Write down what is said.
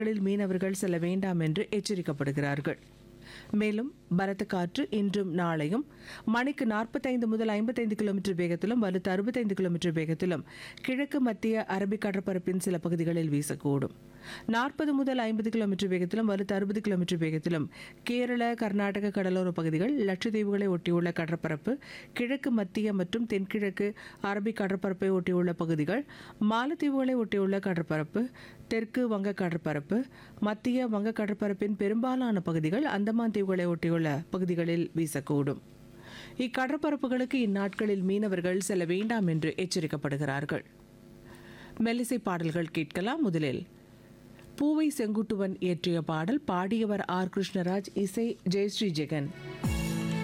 கடலில் மீனவர்கள் செல்ல வேண்டாம் என்று எச்சரிக்கப்படுகிறார்கள் மேலும் பலத்த காற்று இன்றும் நாளையும் மணிக்கு நாற்பத்தைந்து முதல் ஐம்பத்தைந்து கிலோமீட்டர் வேகத்திலும் வலுத்து அறுபத்தைந்து கிலோமீட்டர் வேகத்திலும் கிழக்கு மத்திய அரபிக் கடற்பரப்பின் சில பகுதிகளில் வீசக்கூடும் நாற்பது முதல் ஐம்பது கிலோமீட்டர் வேகத்திலும் வலுத்து அறுபது கிலோமீட்டர் வேகத்திலும் கேரள கர்நாடக கடலோர பகுதிகள் லட்சத்தீவுகளை ஒட்டியுள்ள கடற்பரப்பு கிழக்கு மத்திய மற்றும் தென்கிழக்கு அரபிக் கடற்பரப்பை ஒட்டியுள்ள பகுதிகள் மாலத்தீவுகளை ஒட்டியுள்ள கடற்பரப்பு தெற்கு வங்க கடற்பரப்பு மத்திய வங்க கடற்பரப்பின் பெரும்பாலான பகுதிகள் அந்தமான் தீவுகளை ஒட்டியுள்ள பகுதிகளில் வீசக்கூடும் இக்கடற்பரப்புகளுக்கு இந்நாட்களில் மீனவர்கள் செல்ல வேண்டாம் என்று எச்சரிக்கப்படுகிறார்கள் மெல்லிசை பாடல்கள் கேட்கலாம் முதலில் பூவை செங்குட்டுவன் இயற்றிய பாடல் பாடியவர் ஆர் கிருஷ்ணராஜ் இசை ஜெயஸ்ரீ ஜெகன்